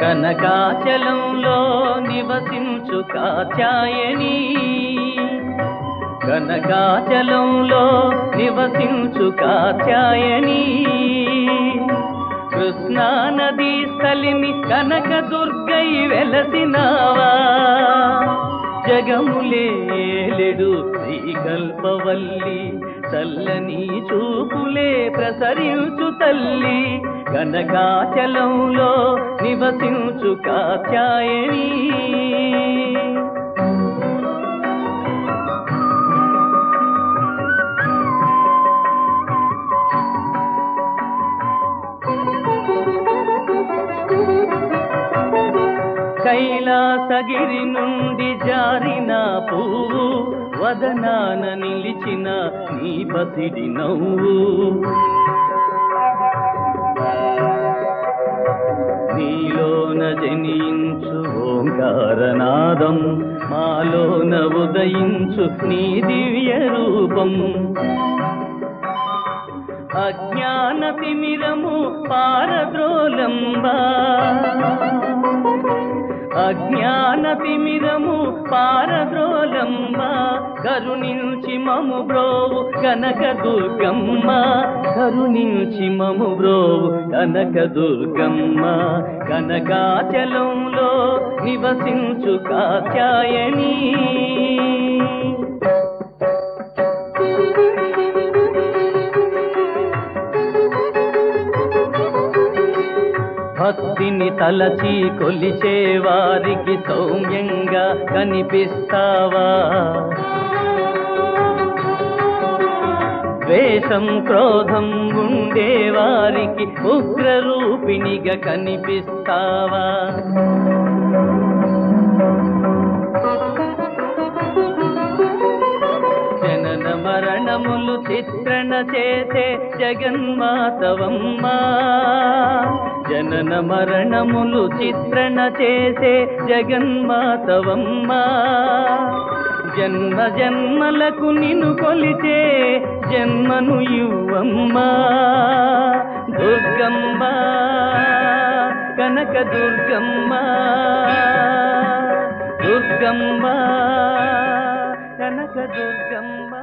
కనకాచలంలో నివసించు కాచాయని కనకాచలంలో నివసించు కాచాయని కృష్ణా నదీ స్థలిని కనక దుర్గై వెలసినావా జగములేలెడు శ్రీకల్పవల్లి చల్లని చూపులే ప్రసరించు తల్లి కనకాచలంలో నివసించు కాచాయని కైలాసగిరి నుండి జారిన పువ్వు వదనాన నిలిచిన నీ పసిడి నవ్వు నీలోన జనించు ఓంకారనాదం మాలోన ఉదయించు నీ దివ్య రూపం అజ్ఞాన తిమిరము పారద్రోలంబా అజ్ఞాన తిమిరము పారద్రోలంబ కరుణించి మము బ్రోవు కనక దుర్గమ్మ కరుణించి మము బ్రోవు కనక దుర్గమ్మ కనకాచలంలో నివసించు కాచాయని భక్తిని తలచి కొలిచే వారికి సౌమ్యంగా కనిపిస్తావా ద్వేషం క్రోధం ఉండే వారికి ఉగ్ర రూపిణిగా కనిపిస్తావా జనన మరణములు చిత్రణ చేసే జగన్మాతవమ్మా జనన మరణములు చిత్రణ చేసే జగన్మాతవమ్మా జన్మ జన్మలకు నిన్ను కొలిచే జన్మను ఇవ్వమ్మా దుర్గమ్మ కనక దుర్గమ్మ దుర్గమ్మ కనక దుర్గమ్మ